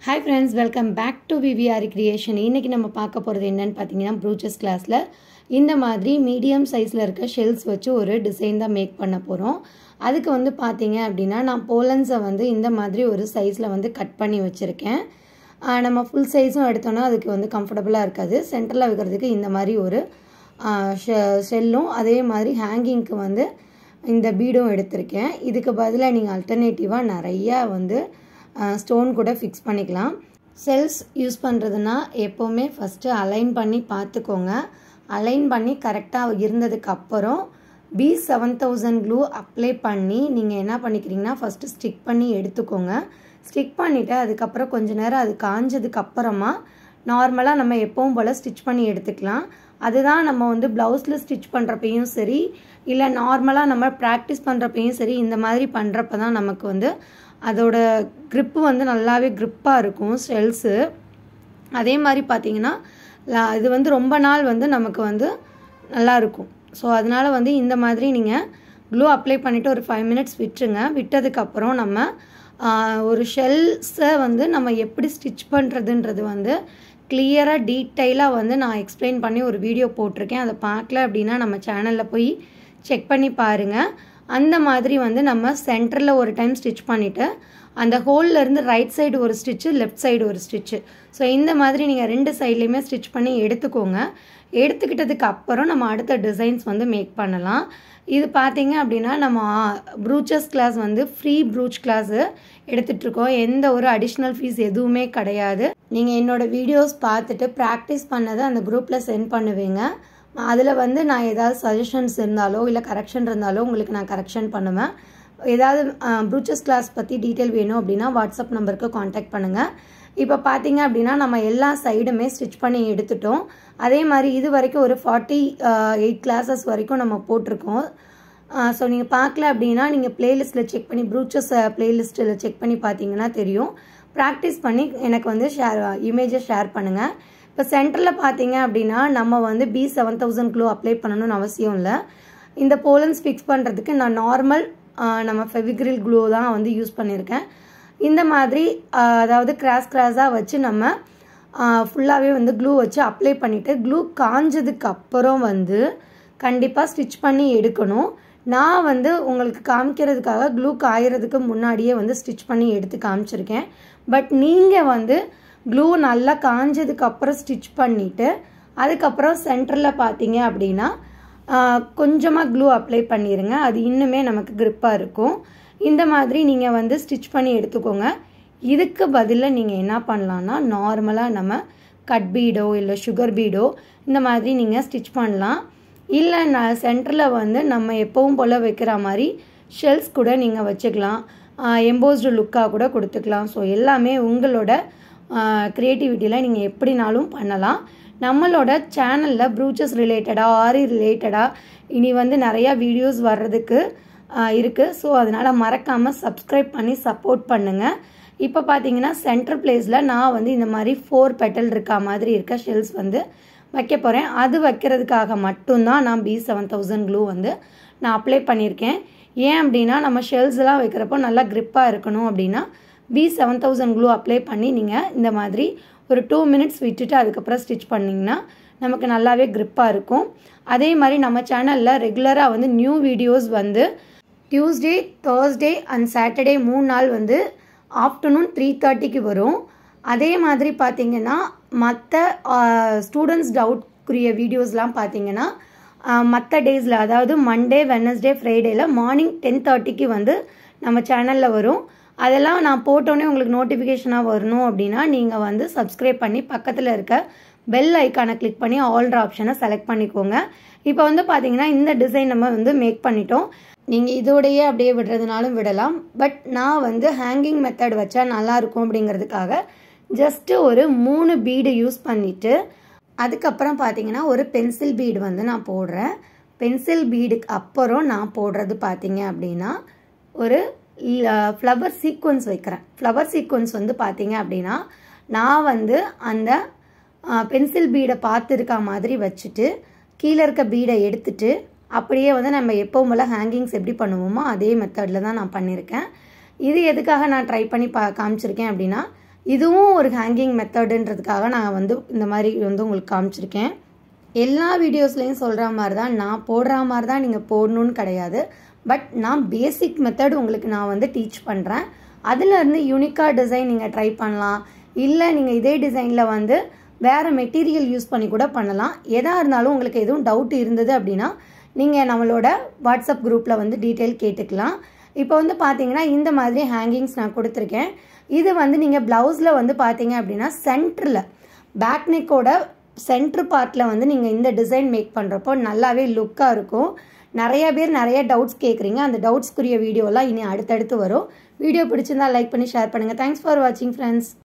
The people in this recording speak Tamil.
hi friends welcome back to VVR creation இன்றைக்கி நம்ம பார்க்க போகிறது என்னன்னு பார்த்தீங்கன்னா ப்ரூச்சஸ் கிளாஸில் இந்த மாதிரி மீடியம் சைஸில் இருக்க ஷெல்ஸ் வச்சு ஒரு டிசைன் தான் மேக் பண்ண போகிறோம் அதுக்கு வந்து பார்த்தீங்க அப்படின்னா நான் போலன்ஸை வந்து இந்த மாதிரி ஒரு சைஸில் வந்து கட் பண்ணி வச்சுருக்கேன் ஆஹ் நம்ம ஃபுல் சைஸும் எடுத்தோன்னா அதுக்கு வந்து கம்ஃபர்டபுளாக இருக்காது சென்டரில் வைக்கிறதுக்கு இந்த மாதிரி ஒரு ஷெல்லும் அதே மாதிரி ஹேங்கிங்க்கு வந்து இந்த பீடும் எடுத்திருக்கேன் இதுக்கு பதிலாக நீங்கள் அல்டர்னேட்டிவாக நிறையா வந்து ஸ்டோன் கூட ஃபிக்ஸ் பண்ணிக்கலாம் செல்ஸ் யூஸ் பண்ணுறதுனா எப்போவுமே ஃபஸ்ட்டு அலைன் பண்ணி பார்த்துக்கோங்க அலைன் பண்ணி கரெக்டாக இருந்ததுக்கு அப்புறம் B seven thousand glue apply பண்ணி நீங்கள் என்ன பண்ணிக்கிறீங்கன்னா ஃபஸ்ட்டு ஸ்டிக் பண்ணி எடுத்துக்கோங்க ஸ்டிக் பண்ணிவிட்டு அதுக்கப்புறம் கொஞ்ச நேரம் அது காஞ்சதுக்கு அப்புறமா நார்மலாக நம்ம எப்பவும் போல் ஸ்டிச் பண்ணி எடுத்துக்கலாம் அதுதான் நம்ம வந்து ப்ளவுஸில் ஸ்டிச் பண்ணுறப்பையும் சரி இல்லை நார்மலாக நம்ம ப்ராக்டிஸ் பண்ணுறப்பையும் சரி இந்த மாதிரி பண்ணுறப்ப தான் நமக்கு வந்து அதோட க்ரிப்பு வந்து நல்லாவே க்ரிப்பாக இருக்கும் ஷெல்ஸு அதே மாதிரி பார்த்தீங்கன்னா இது வந்து ரொம்ப நாள் வந்து நமக்கு வந்து நல்லா இருக்கும் ஸோ அதனால் வந்து இந்த மாதிரி நீங்கள் க்ளூ அப்ளை பண்ணிவிட்டு ஒரு ஃபைவ் மினிட்ஸ் விட்டுருங்க விட்டதுக்கப்புறம் நம்ம ஒரு ஷெல்ஸை வந்து நம்ம எப்படி ஸ்டிச் பண்ணுறதுன்றது வந்து கிளியராக டீட்டெயிலாக வந்து நான் எக்ஸ்பிளைன் பண்ணி ஒரு வீடியோ போட்டிருக்கேன் அதை பார்க்கல அப்படின்னா நம்ம சேனலில் போய் செக் பண்ணி பாருங்கள் அந்த மாதிரி வந்து நம்ம சென்டரில் ஒரு டைம் ஸ்டிச் பண்ணிவிட்டு அந்த ஹோல்லேருந்து ரைட் சைடு ஒரு ஸ்டிச்சு லெஃப்ட் சைடு ஒரு ஸ்டிச்சு ஸோ இந்த மாதிரி நீங்கள் ரெண்டு சைட்லேயுமே ஸ்டிச் பண்ணி எடுத்துக்கோங்க எடுத்துக்கிட்டதுக்கு அப்புறம் நம்ம அடுத்த டிசைன்ஸ் வந்து மேக் பண்ணலாம் இது பார்த்தீங்க அப்படின்னா நம்ம ப்ரூச்சஸ் கிளாஸ் வந்து ஃப்ரீ ப்ரூச் கிளாஸு எடுத்துகிட்ருக்கோம் எந்த ஒரு அடிஷ்னல் ஃபீஸ் எதுவுமே கிடையாது நீங்கள் என்னோடய வீடியோஸ் பார்த்துட்டு ப்ராக்டிஸ் பண்ணதை அந்த குரூப்பில் சென்ட் பண்ணுவீங்க அதில் வந்து நான் ஏதாவது சஜஷன்ஸ் இருந்தாலோ இல்லை கரெக்ஷன் இருந்தாலோ உங்களுக்கு நான் கரெக்ஷன் பண்ணுவேன் ஏதாவது ப்ரூச்சஸ் கிளாஸ் பற்றி டீட்டெயில் வேணும் அப்படின்னா வாட்ஸ்அப் நம்பருக்கு காண்டாக்ட் பண்ணுங்கள் இப்போ பார்த்தீங்க அப்படின்னா நம்ம எல்லா சைடுமே ஸ்டிச் பண்ணி எடுத்துட்டோம் அதே மாதிரி இது வரைக்கும் ஒரு ஃபார்ட்டி எயிட் கிளாஸஸ் வரைக்கும் நம்ம போட்டிருக்கோம் ஸோ நீங்கள் பார்க்கல அப்படின்னா நீங்கள் பிளேலிஸ்ட்டில் செக் பண்ணி ப்ரூச்சஸ் பிளேலிஸ்ட்டில் செக் பண்ணி பார்த்தீங்கன்னா தெரியும் ப்ராக்டிஸ் பண்ணி எனக்கு வந்து ஷேர் இமேஜை ஷேர் பண்ணுங்கள் இப்போ சென்டரில் பார்த்தீங்க அப்படின்னா நம்ம வந்து B seven thousand glue apply பண்ணணும்னு அவசியம் இல்லை இந்த போலன்ஸ் ஃபிக்ஸ் பண்ணுறதுக்கு நான் நார்மல் நம்ம ஃபெவிக்ரில் க்ளூ தான் வந்து யூஸ் பண்ணியிருக்கேன் இந்த மாதிரி அதாவது கிராஸ் கிராஸாக வச்சு நம்ம ஃபுல்லாகவே வந்து க்ளூ வச்சு அப்ளை பண்ணிவிட்டு க்ளூ காஞ்சதுக்கு அப்புறம் வந்து கண்டிப்பாக ஸ்டிச் பண்ணி எடுக்கணும் நான் வந்து உங்களுக்கு காமிக்கிறதுக்காக க்ளூ காயறதுக்கு முன்னாடியே வந்து ஸ்டிச் பண்ணி எடுத்து காமிச்சிருக்கேன் பட் நீங்கள் வந்து க்ளூ நல்லா காஞ்சதுக்கு அப்புறம் ஸ்டிச் பண்ணிவிட்டு அதுக்கப்புறம் சென்டரில் பார்த்தீங்க அப்படின்னா கொஞ்சமாக க்ளூ அப்ளை பண்ணிடுங்க அது இன்னுமே நமக்கு க்ரிப்பாக இருக்கும் இந்த மாதிரி நீங்கள் வந்து ஸ்டிச் பண்ணி எடுத்துக்கோங்க இதுக்கு பதிலாக நீங்கள் என்ன பண்ணலான்னா நார்மலாக நம்ம கட் பீடோ இல்லை சுகர் பீடோ இந்த மாதிரி நீங்கள் ஸ்டிச் பண்ணலாம் இல்லை நான் சென்டரில் வந்து நம்ம எப்பவும் போல் வைக்கிற மாதிரி ஷெல்ஸ் கூட நீங்கள் வச்சுக்கலாம் எம்போஸ்டு லுக்காக கூட கொடுத்துக்கலாம் ஸோ எல்லாமே உங்களோட க்ரியேட்டிவிட்டியில் நீங்கள் எப்படினாலும் பண்ணலாம் நம்மளோட சேனலில் ப்ரூச்சஸ் ரிலேட்டடாக ஆரி ரிலேட்டடாக இனி வந்து நிறையா வீடியோஸ் வர்றதுக்கு இருக்குது ஸோ அதனால் மறக்காமல் சப்ஸ்கிரைப் பண்ணி சப்போர்ட் பண்ணுங்கள் இப்போ பார்த்தீங்கன்னா சென்டர் பிளேஸில் நான் வந்து இந்த மாதிரி ஃபோர் பெட்டல் இருக்க மாதிரி இருக்க ஷெல்ஸ் வந்து வைக்க போகிறேன் அது வைக்கிறதுக்காக மட்டும்தான் நான் பி செவன் தௌசண்ட் க்ளூ வந்து நான் அப்ளை பண்ணியிருக்கேன் ஏன் அப்படின்னா நம்ம ஷெல்ஸ்லாம் வைக்கிறப்போ நல்லா க்ரிப்பாக இருக்கணும் அப்படின்னா B seven thousand glue apply பண்ணி நீங்கள் இந்த மாதிரி ஒரு டூ மினிட்ஸ் விட்டுட்டு அதுக்கப்புறம் ஸ்டிச் பண்ணிங்கன்னா நமக்கு நல்லாவே க்ரிப்பாக இருக்கும் அதே மாதிரி நம்ம சேனலில் ரெகுலராக வந்து நியூ வீடியோஸ் வந்து டியூஸ்டே தேர்ஸ்டே அண்ட் சாட்டர்டே மூணு நாள் வந்து ஆஃப்டர்நூன் த்ரீ தேர்ட்டிக்கு வரும் அதே மாதிரி பார்த்தீங்கன்னா மற்ற ஸ்டூடெண்ட்ஸ் டவுட்க்குரிய வீடியோஸ்லாம் பார்த்தீங்கன்னா மற்ற டேஸில் அதாவது மண்டே வெனஸ்டே ஃப்ரைடேயில் மார்னிங் டென் தேர்ட்டிக்கு வந்து நம்ம சேனலில் வரும் அதெல்லாம் நான் போட்டோன்னே உங்களுக்கு நோட்டிஃபிகேஷனாக வரணும் அப்படின்னா நீங்கள் வந்து சப்ஸ்கிரைப் பண்ணி பக்கத்தில் இருக்க பெல் ஐக்கானை கிளிக் பண்ணி ஆல்ட்ரு ஆப்ஷனை செலக்ட் பண்ணிக்கோங்க இப்போ வந்து பார்த்தீங்கன்னா இந்த டிசைன் நம்ம வந்து மேக் பண்ணிட்டோம் நீங்கள் இதோடையே அப்படியே விடுறதுனாலும் விடலாம் பட் நான் வந்து ஹேங்கிங் மெத்தட் வச்சா நல்லாயிருக்கும் அப்படிங்கிறதுக்காக ஜஸ்ட்டு ஒரு மூணு பீடு யூஸ் பண்ணிவிட்டு அதுக்கப்புறம் பார்த்தீங்கன்னா ஒரு பென்சில் பீடு வந்து நான் போடுறேன் பென்சில் பீடுக்கு அப்புறம் நான் போடுறது பார்த்தீங்க அப்படின்னா ஒரு ஃப்ளவர் சீக்வன்ஸ் வைக்கிறேன் ஃப்ளவர் சீக்வன்ஸ் வந்து பார்த்தீங்க அப்படின்னா நான் வந்து அந்த பென்சில் பீடை பார்த்துருக்க மாதிரி வச்சுட்டு கீழே இருக்க பீடை எடுத்துட்டு அப்படியே வந்து நம்ம எப்பவும் போல் ஹேங்கிங்ஸ் எப்படி பண்ணுவோமோ அதே மெத்தடில் தான் நான் பண்ணியிருக்கேன் இது எதுக்காக நான் ட்ரை பண்ணி பா காமிச்சிருக்கேன் அப்படின்னா இதுவும் ஒரு ஹேங்கிங் மெத்தடுன்றதுக்காக நான் வந்து இந்த மாதிரி வந்து உங்களுக்கு காமிச்சிருக்கேன் எல்லா வீடியோஸ்லேயும் சொல்கிற மாதிரி தான் நான் போடுற மாதிரி தான் நீங்கள் போடணும்னு கிடையாது பட் நான் பேசிக் மெத்தட் உங்களுக்கு நான் வந்து டீச் பண்ணுறேன் அதுலேருந்து யூனிக்காக டிசைன் நீங்கள் ட்ரை பண்ணலாம் இல்லை நீங்கள் இதே டிசைனில் வந்து வேறு மெட்டீரியல் யூஸ் பண்ணி கூட பண்ணலாம் எதாக இருந்தாலும் உங்களுக்கு எதுவும் டவுட் இருந்தது அப்படின்னா நீங்கள் நம்மளோட வாட்ஸ்அப் குரூப்பில் வந்து டீட்டெயில் கேட்டுக்கலாம் இப்போ வந்து பார்த்தீங்கன்னா இந்த மாதிரி ஹேங்கிங்ஸ் நான் கொடுத்துருக்கேன் இது வந்து நீங்கள் ப்ளவுஸில் வந்து பார்த்தீங்க அப்படின்னா சென்டரில் பேக் நெக்கோட சென்ட்ரு பார்ட்டில் வந்து நீங்கள் இந்த டிசைன் மேக் பண்ணுறப்போ நல்லாவே லுக்காக இருக்கும் நிறைய பேர் நிறைய டவுட்ஸ் கேட்குறீங்க அந்த டவுட்ஸ்க்குரிய வீடியோலாம் இனி அடுத்தடுத்து வரும் வீடியோ பிடிச்சிருந்தா லைக் பண்ணி ஷேர் பண்ணுங்கள் தேங்க்ஸ் ஃபார் வாட்சிங் ஃப்ரெண்ட்ஸ்